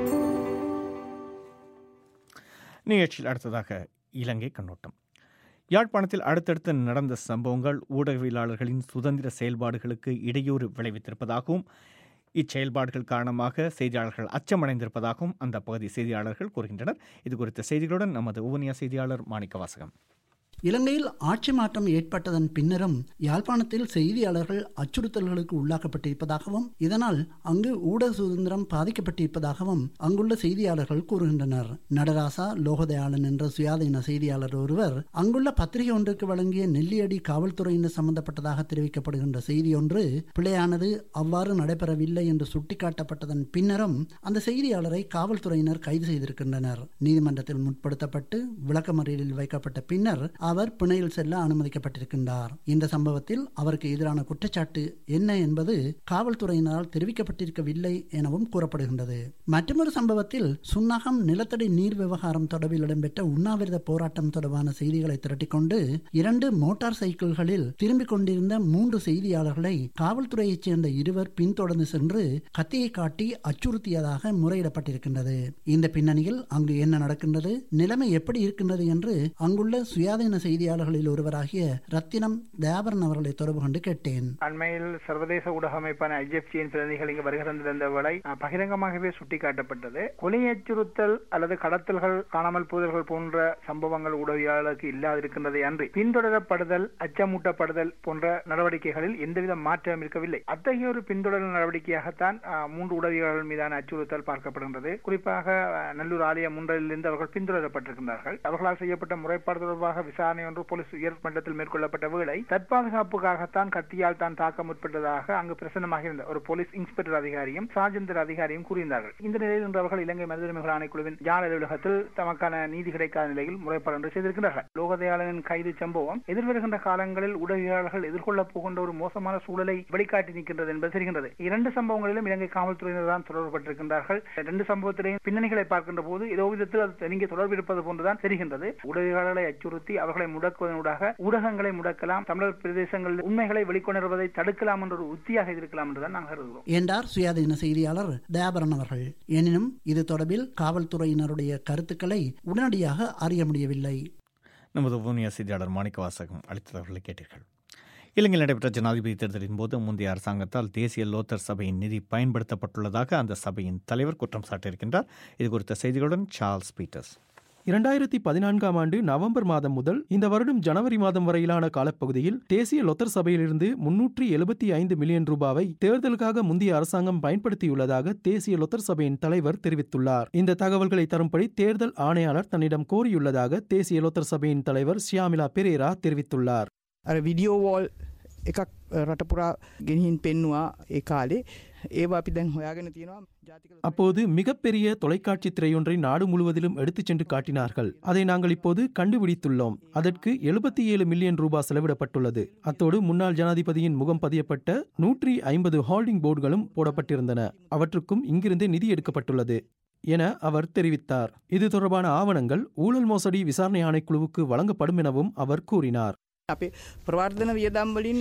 நிகழ்ச்சியில் அடுத்ததாக இலங்கை கண்ணோட்டம் யாழ்ப்பாணத்தில் அடுத்தடுத்து நடந்த சம்பவங்கள் ஊடகவியலாளர்களின் சுதந்திர செயல்பாடுகளுக்கு இடையூறு விளைவித்திருப்பதாகவும் இச்செயல்பாடுகள் காரணமாக செய்தியாளர்கள் அச்சமடைந்திருப்பதாகவும் அந்த பகுதி செய்தியாளர்கள் கூறுகின்றனர் இது குறித்த செய்திகளுடன் நமது ஊவனியா செய்தியாளர் மாணிக்க வாசகம் இலங்கையில் ஆட்சி மாற்றம் ஏற்பட்டதன் பின்னரும் யாழ்ப்பாணத்தில் செய்தியாளர்கள் அச்சுறுத்தல்களுக்கு உள்ளாக்கப்பட்டிருப்பதாகவும் இதனால் அங்கு ஊடக சுதந்திரம் பாதிக்கப்பட்டிருப்பதாகவும் அங்குள்ள செய்தியாளர்கள் கூறுகின்றனர் நடராசா லோகதயாளன் என்ற சுயாதீன செய்தியாளர் ஒருவர் அங்குள்ள பத்திரிகை ஒன்றுக்கு வழங்கிய நெல்லியடி காவல்துறையினர் சம்பந்தப்பட்டதாக தெரிவிக்கப்படுகின்ற செய்தி ஒன்று பிழையானது அவ்வாறு நடைபெறவில்லை என்று சுட்டிக்காட்டப்பட்டதன் பின்னரும் அந்த செய்தியாளரை காவல்துறையினர் கைது செய்திருக்கின்றனர் நீதிமன்றத்தில் முற்படுத்தப்பட்டு விளக்கமறியலில் வைக்கப்பட்ட பின்னர் அவர் பிணையில் செல்ல அனுமதிக்கப்பட்டிருக்கின்றார் இந்த சம்பவத்தில் அவருக்கு எதிரான குற்றச்சாட்டு என்ன என்பது காவல்துறையினரால் தெரிவிக்கப்பட்டிருக்கவில்லை எனவும் கூறப்படுகின்றது மற்றொரு சம்பவத்தில் சுன்னாகம் நிலத்தடி நீர் விவகாரம் தொடர்பில் இடம்பெற்ற உண்ணாவிரத போராட்டம் தொடர்பான செய்திகளை திரட்டிக்கொண்டு இரண்டு மோட்டார் சைக்கிள்களில் திரும்பிக் கொண்டிருந்த மூன்று செய்தியாளர்களை காவல்துறையைச் சேர்ந்த இருவர் பின்தொடர்ந்து சென்று கத்தியை காட்டி அச்சுறுத்தியதாக முறையிடப்பட்டிருக்கின்றது இந்த பின்னணியில் அங்கு என்ன நடக்கின்றது நிலைமை எப்படி இருக்கின்றது என்று அங்குள்ள சுயாதீன செய்தியாளர்களில் ஒருவராகிய ரத்தினம் தயாபரன் அவர்களை தொடர்பு கொண்டு கேட்டேன் அண்மையில் சர்வதேச ஊடக அமைப்பான ஐஎஃப்சியின் பிரதிநிதிகள் இங்கு வருகை தந்திருந்த வேளை அஹ், பகிரங்கமாகவே சுட்டிக்காட்டப்பட்டது கொலை அச்சுறுத்தல் அல்லது கடத்தல்கள் காணாமல் போதல்கள் போன்ற சம்பவங்கள் ஊடகவியலாளருக்கு இல்லாதிருக்கின்றதை அன்றி பின்தொடரப்படுதல் அச்சமூட்டப்படுதல் போன்ற நடவடிக்கைகளில் எந்தவித மாற்றம் இருக்கவில்லை அத்தகைய ஒரு பின்தொடர் நடவடிக்கையாகத்தான் அஹ், மூன்று ஊடகவியலாளர்கள் மீதான அச்சுறுத்தல் பார்க்கப்படுகின்றது குறிப்பாக அஹ், நல்லூர் ஆலய முன்றலிலிருந்து அவர்கள் பின்தொடரப்பட்டிருக்கின்றார்கள் அவர்களால் செய்யப்பட்ட முறைப்பாடு தொடர்பாக விசாரணை ஒன்று போலீஸ் உயர் மட்டத்தில் மேற்கொள்ளப்பட்ட வேளை தற்பாதுகாப்புக்காகத்தான் கத்தியால் தான் தாக்க முற்பட்டதாக அங்கு பிரசன்னமாக இருந்த ஒரு போலீஸ் இன்ஸ்பெக்டர் அதிகாரியும் சார்ஜெண்டர் அதிகாரியும் கூறியிருந்தார்கள் இந்த நிலையில் இன்று அவர்கள் இலங்கை மனித உரிமைகள் ஆணைக்குழுவின் யாழ் அலுவலகத்தில் தமக்கான நீதி கிடைக்காத நிலையில் முறைப்பாடு ஒன்று செய்திருக்கிறார்கள் லோகதயாளனின் கைது சம்பவம் எதிர்வருகின்ற காலங்களில் உடவியாளர்கள் எதிர்கொள்ளப் போகின்ற ஒரு மோசமான சூழலை வெளிக்காட்டி நிற்கின்றது என்பது தெரிகின்றது இரண்டு சம்பவங்களிலும் இலங்கை காவல்துறையினர் தான் தொடர்புபட்டிருக்கின்றார்கள் இரண்டு சம்பவத்திலேயும் பின்னணிகளை பார்க்கின்ற போது ஏதோ விதத்தில் அது நீங்க தொடர்பு இருப்பது போன்றுதான் தெரிகின்றது உடவியாளர்களை அச்சுறுத்தி அவர்களை முடக்குவதனூடாக ஊடகங்களை முடக்கலாம் தமிழர் பிரதேசங்களில் உண்மைகளை வெளிக்கொணர்வதை தடுக்கலாம் என்ற ஒரு உத்தியாக இருக்கலாம் என்றுதான் நாங்கள் கருதுகிறோம் என்றார் சுயாதீன செய்தியாளர் தயாபரன் அவர்கள் எனினும் இது தொடர்பில் காவல்துறையினருடைய கருத்துக்களை உடனடியாக அறிய முடியவில்லை நமது ஊனியா செய்தியாளர் மாணிக்க வாசகம் அளித்தவர்களை கேட்டீர்கள் இலங்கையில் நடைபெற்ற ஜனாதிபதி தேர்தலின் போது முந்தைய அரசாங்கத்தால் தேசிய லோத்தர் சபையின் நிதி பயன்படுத்தப்பட்டுள்ளதாக அந்த சபையின் தலைவர் குற்றம் சாட்டியிருக்கின்றார் இது குறித்த செய்திகளுடன் சார்ல்ஸ் பீட்டர்ஸ் இரண்டாயிரத்தி பதினான்காம் ஆண்டு நவம்பர் மாதம் முதல் இந்த வருடம் ஜனவரி மாதம் வரையிலான காலப்பகுதியில் தேசிய லொத்தர் சபையிலிருந்து முன்னூற்றி எழுபத்தி ஐந்து மில்லியன் ரூபாவை தேர்தலுக்காக முந்தைய அரசாங்கம் பயன்படுத்தியுள்ளதாக தேசிய லொத்தர் சபையின் தலைவர் தெரிவித்துள்ளார் இந்த தகவல்களை தரும்படி தேர்தல் ஆணையாளர் தன்னிடம் கோரியுள்ளதாக தேசிய லொத்தர் சபையின் தலைவர் ஷியாமிலா பெரேரா தெரிவித்துள்ளார் අර විඩියෝ වෝල් එකක් රටපුරා ගෙනහින් පෙන්නවා ඒ කාලේ ඒවා අපි දැන් හොයාගෙන තියෙනවා ජාතික அப்போது மிகப்பெரிய தொலைக்காட்சி திரையொன்றை நாடு முழுவதிலும் எடுத்துச் சென்று காட்டினார்கள் அதை நாங்கள் இப்போது கண்டுபிடித்துள்ளோம் அதற்கு எழுபத்தி ஏழு மில்லியன் ரூபாய் செலவிடப்பட்டுள்ளது அத்தோடு முன்னாள் ஜனாதிபதியின் முகம் பதியப்பட்ட நூற்றி ஐம்பது ஹோல்டிங் போர்டுகளும் போடப்பட்டிருந்தன அவற்றுக்கும் இங்கிருந்தே நிதி எடுக்கப்பட்டுள்ளது என அவர் தெரிவித்தார் இது தொடர்பான ஆவணங்கள் ஊழல் மோசடி விசாரணை ஆணைக்குழுவுக்கு வழங்கப்படும் எனவும் அவர் கூறினார் අපේ ප්‍රවර්ධන වියදම්වලින්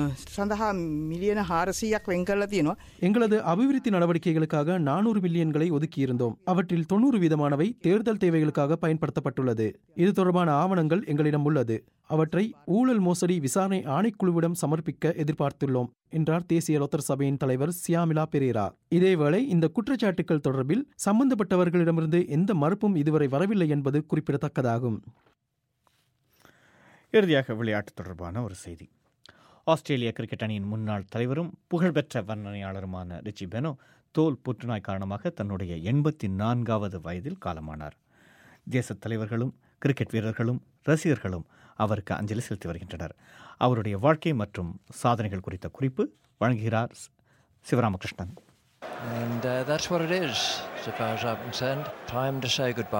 සඳහා මිලියන හාරසීයක් වෙන් කරලා තියෙනවා எங்களது அபிவிருத்தி நடவடிக்கைகளுக்காக நானூறு மில்லியன்களை ஒதுக்கியிருந்தோம் அவற்றில் தொண்ணூறு வீதமானவை தேர்தல் தேவைகளுக்காக பயன்படுத்தப்பட்டுள்ளது இது தொடர்பான ஆவணங்கள் எங்களிடம் உள்ளது அவற்றை ஊழல் மோசடி விசாரணை ஆணைக்குழுவிடம் சமர்ப்பிக்க எதிர்பார்த்துள்ளோம் என்றார் தேசிய லோத்தர் சபையின் தலைவர் சியாமிலா பெரேரா இதேவேளை இந்த குற்றச்சாட்டுகள் தொடர்பில் சம்பந்தப்பட்டவர்களிடமிருந்து எந்த மறுப்பும் இதுவரை வரவில்லை என்பது குறிப்பிடத்தக்கதாகும் இறுதியாக விளையாட்டு தொடர்பான ஒரு செய்தி ஆஸ்திரேலிய கிரிக்கெட் அணியின் முன்னாள் தலைவரும் புகழ்பெற்ற வர்ணனையாளருமான ரிச்சி பெனோ தோல் புற்றுநோய் காரணமாக தன்னுடைய எண்பத்தி நான்காவது வயதில் காலமானார் தேசத் தலைவர்களும் கிரிக்கெட் வீரர்களும் ரசிகர்களும் அவருக்கு அஞ்சலி செலுத்தி வருகின்றனர் அவருடைய வாழ்க்கை மற்றும் சாதனைகள் குறித்த குறிப்பு வழங்குகிறார் ஸ்- Sivaramakrishnan And uh, that's what it is, so far as I'm concerned. Time to say goodbye.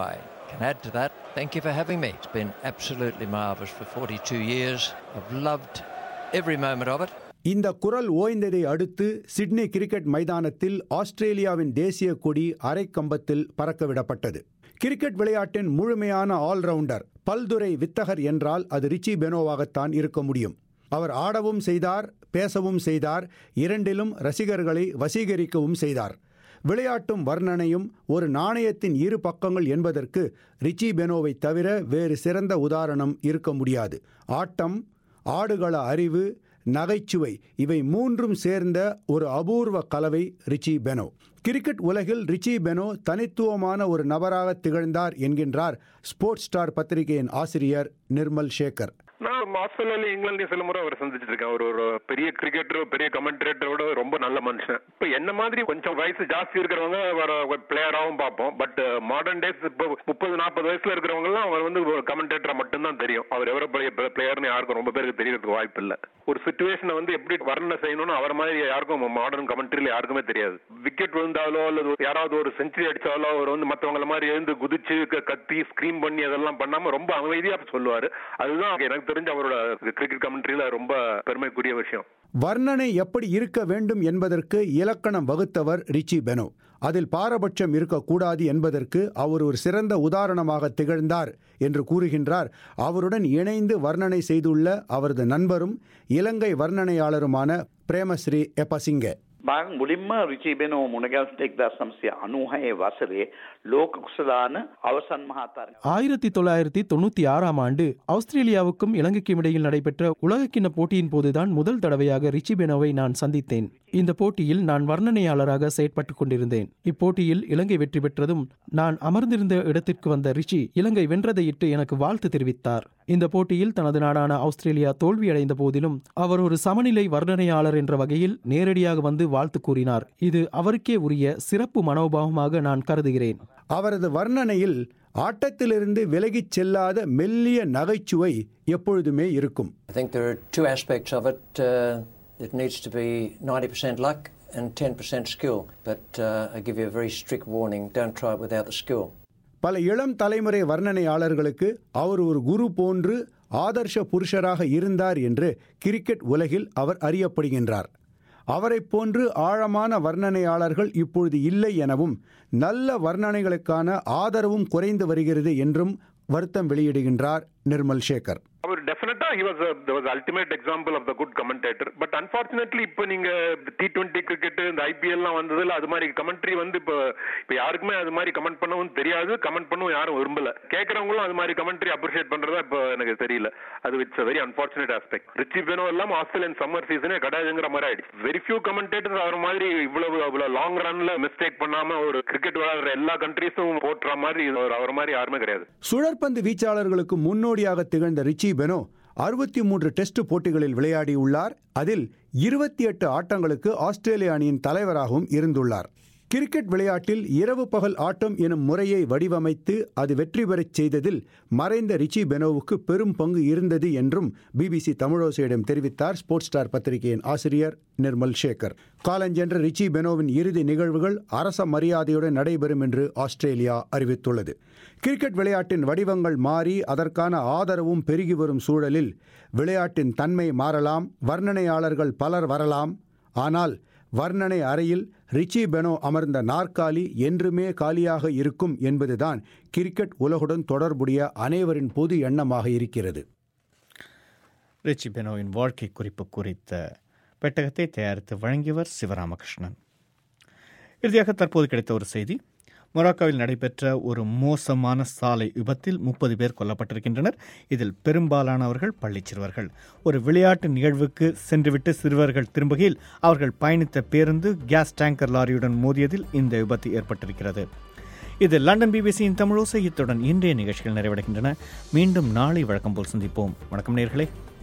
Can add to that, thank you for having me. It's been absolutely marvellous for 42 years. I've loved every moment of it. இந்த குரல் ஓய்ந்ததை அடுத்து Sydney cricket மைதானத்தில் ஆஸ்திரேலியாவின் தேசிய கொடி அரைக்கம்பத்தில் பறக்கவிடப்பட்டது cricket விளையாட்டின் முழுமையான allrounder பல்துறை வித்தகர் என்றால் அது ரிச்சி பெனோவாகத்தான் இருக்க முடியும் அவர் ஆடவும் செய்தார் பேசவும் செய்தார் இரண்டிலும் ரசிகர்களை வசீகரிக்கவும் செய்தார் விளையாட்டும் வர்ணனையும் ஒரு நாணயத்தின் இரு பக்கங்கள் என்பதற்கு ரிச்சி பெனோவை தவிர வேறு சிறந்த உதாரணம் இருக்க முடியாது ஆட்டம் ஆடுகள அறிவு நகைச்சுவை இவை மூன்றும் சேர்ந்த ஒரு அபூர்வ கலவை ரிச்சி பெனோ கிரிக்கெட் உலகில் ரிச்சி பெனோ தனித்துவமான ஒரு நபராக திகழ்ந்தார் என்கின்றார் ஸ்போர்ட்ஸ் ஸ்டார் பத்திரிகையின் ஆசிரியர் நிர்மல் சேகர் நான் ஆஸ்திரேலியா இங்கிலாந்தையும் சில முறை அவர் சந்திச்சிட்டு இருக்கேன் ஒரு ஒரு பெரிய கிரிக்கெட்டர் பெரிய கமெண்டேட்டரோட ரொம்ப நல்ல மனுஷன் இப்ப என்ன மாதிரி கொஞ்சம் வயசு ஜாஸ்தி இருக்கிறவங்க வர பிளேயராகவும் பார்ப்போம் பட் மாடர்ன் டேஸ் இப்போ முப்பது நாற்பது வயசுல இருக்கிறவங்க எல்லாம் அவர் வந்து கமெண்டேட்டரா மட்டும்தான் தெரியும் அவர் எவ்வளவு பெரிய பிளேயர்னு யாருக்கும் ரொம்ப பேருக்கு தெரியறதுக்கு வாய்ப்பு இல்லை ஒரு சுச்சுவேஷனை வந்து எப்படி வர்ணனை செய்யணும்னு அவர் மாதிரி யாருக்கும் மாடர்ன் கமெண்ட்ரியில யாருக்குமே தெரியாது விக்கெட் விழுந்தாலோ அல்லது யாராவது ஒரு செஞ்சுரி அடிச்சாலோ அவர் வந்து மற்றவங்கள மாதிரி எழுந்து குதிச்சு கத்தி ஸ்கிரீம் பண்ணி அதெல்லாம் பண்ணாம ரொம்ப அமைதியா சொல்லுவாரு அதுதான் எனக்கு தெரிஞ்ச அவரோட கிரிக்கெட் கமெண்ட்ரியில ரொம்ப பெருமைக்குரிய விஷயம் வர்ணனை எப்படி இருக்க வேண்டும் என்பதற்கு இலக்கணம் வகுத்தவர் ரிச்சி பெனோ அதில் பாரபட்சம் இருக்கக்கூடாது என்பதற்கு அவர் ஒரு சிறந்த உதாரணமாக திகழ்ந்தார் என்று கூறுகின்றார் அவருடன் இணைந்து வர்ணனை செய்துள்ள அவரது நண்பரும் இலங்கை வர்ணனையாளருமான பிரேமஸ்ரீ எபசிங்கே මං මුලින්ම රිචීබෙනෝ මුණගැවස්ට එක්දා සම්සිය අනුහයේ වසරේ ලෝක කුසලාන අවසන් මහාතර ஆயிரத்தி தொள்ளாயிரத்தி தொண்ணூத்தி ஆறாம் ஆண்டு ஆஸ்திரேலியாவுக்கும் இலங்கைக்கும் இடையில் நடைபெற்ற உலகக்கிண்ண போட்டியின் போதுதான் முதல் தடவையாக ரிச்சி பெனோவை நான் சந்தித்தேன் இந்த போட்டியில் நான் வர்ணனையாளராக செயற்பட்டுக் கொண்டிருந்தேன் இப்போட்டியில் இலங்கை வெற்றி பெற்றதும் நான் அமர்ந்திருந்த இடத்திற்கு வந்த ரிச்சி இலங்கை வென்றதையிட்டு எனக்கு வாழ்த்து தெரிவித்தார் இந்த போட்டியில் தனது நாடான ஆஸ்திரேலியா தோல்வியடைந்த போதிலும் அவர் ஒரு சமநிலை வர்ணனையாளர் என்ற வகையில் நேரடியாக வந்து வாழ்த்து கூறினார் இது அவருக்கே உரிய சிறப்பு மனோபாவமாக நான் கருதுகிறேன் அவரது வர்ணனையில் ஆட்டத்திலிருந்து விலகிச் செல்லாத மெல்லிய நகைச்சுவை எப்பொழுதுமே இருக்கும் I think there are two aspects of it. Uh, it needs to be 90% luck and 10% skill. But uh, I give you a very strict warning don't try it without the skill. பல இளம் தலைமுறை வர்ணனையாளர்களுக்கு அவர் ஒரு குரு போன்று ஆதர்ஷ புருஷராக இருந்தார் என்று cricket உலகில் அவர் அறியப்படுகின்றார் அவரைப் போன்று ஆழமான வர்ணனையாளர்கள் இப்பொழுது இல்லை எனவும் நல்ல வர்ணனைகளுக்கான ஆதரவும் குறைந்து வருகிறது என்றும் வருத்தம் வெளியிடுகின்றார் நிர்மல் சேகர் அவர் டெஃபினட்டா he was was ultimate example of the good commentator but unfortunately இப்போ நீங்க டி டுவெண்ட்டி கிரிக்கெட் இந்த ஐபிஎல்லாம் வந்ததுல அது மாதிரி கமெண்ட்ரி வந்து இப்போ இப்போ யாருக்குமே அது மாதிரி கமெண்ட் பண்ணவும் தெரியாது கமெண்ட் பண்ணவும் யாரும் விரும்பல கேட்கறவங்களும் அது மாதிரி கமெண்ட்ரி அப்ரிஷியேட் பண்றதா இப்போ எனக்கு தெரியல அது it's very unfortunate aspect Richie Benaud எல்லாம் ஆஸ்திரேலியன் சம்மர் சீசனே கிடையாதுங்கிற மாதிரி ஆயிடுச்சு வெரி ஃபியூ கமெண்டேட்டர்ஸ் அவர் மாதிரி இவ்வளவு அவ்வளவு லாங் ரன்ல மிஸ்டேக் பண்ணாம ஒரு கிரிக்கெட் விளையாடுற எல்லா கண்ட்ரீஸும் போட்டுற மாதிரி அவர் மாதிரி யாருமே கிடையாது சுழற்பந்து வீச்சாளர்களுக்கு முன்னோடியாக திகழ்ந்த ரிச்சி பெனோ அறுபத்தி மூன்று டெஸ்ட் போட்டிகளில் விளையாடியுள்ளார் அதில் இருபத்தி எட்டு ஆட்டங்களுக்கு ஆஸ்திரேலிய அணியின் தலைவராகவும் இருந்துள்ளார் கிரிக்கெட் விளையாட்டில் இரவு பகல் ஆட்டம் எனும் முறையை வடிவமைத்து அது வெற்றி பெறச் செய்ததில் மறைந்த ரிச்சி பெனோவுக்கு பெரும் பங்கு இருந்தது என்றும் பிபிசி தமிழோசையிடம் தெரிவித்தார் ஸ்போர்ட்ஸ் ஸ்டார் பத்திரிகையின் ஆசிரியர் நிர்மல் சேகர் காலஞ்சென்ற ரிச்சி பெனோவின் இறுதி நிகழ்வுகள் அரச மரியாதையுடன் நடைபெறும் என்று ஆஸ்திரேலியா அறிவித்துள்ளது கிரிக்கெட் விளையாட்டின் வடிவங்கள் மாறி அதற்கான ஆதரவும் பெருகி வரும் சூழலில் விளையாட்டின் தன்மை மாறலாம் வர்ணனையாளர்கள் பலர் வரலாம் ஆனால் வர்ணனை அறையில் ரிச்சி பெனோ அமர்ந்த நாற்காலி என்றுமே காலியாக இருக்கும் என்பதுதான் கிரிக்கெட் உலகுடன் தொடர்புடைய அனைவரின் பொது எண்ணமாக இருக்கிறது ரிச்சி பெனோவின் வாழ்க்கை குறிப்பு குறித்த பெட்டகத்தை தயாரித்து வழங்கியவர் சிவராமகிருஷ்ணன் இறுதியாக தற்போது கிடைத்த ஒரு செய்தி மொராக்கோவில் நடைபெற்ற ஒரு மோசமான சாலை விபத்தில் முப்பது பேர் கொல்லப்பட்டிருக்கின்றனர் இதில் பெரும்பாலானவர்கள் பள்ளிச் சிறுவர்கள் ஒரு விளையாட்டு நிகழ்வுக்கு சென்றுவிட்டு சிறுவர்கள் திரும்புகையில் அவர்கள் பயணித்த பேருந்து கேஸ் டேங்கர் லாரியுடன் மோதியதில் இந்த விபத்து ஏற்பட்டிருக்கிறது இது லண்டன் பிபிசியின் தமிழோசை இத்துடன் இன்றைய நிகழ்ச்சிகள் நிறைவடைகின்றன மீண்டும் நாளை வழக்கம் போல் சந்திப்போம் வணக்கம் நேர்களே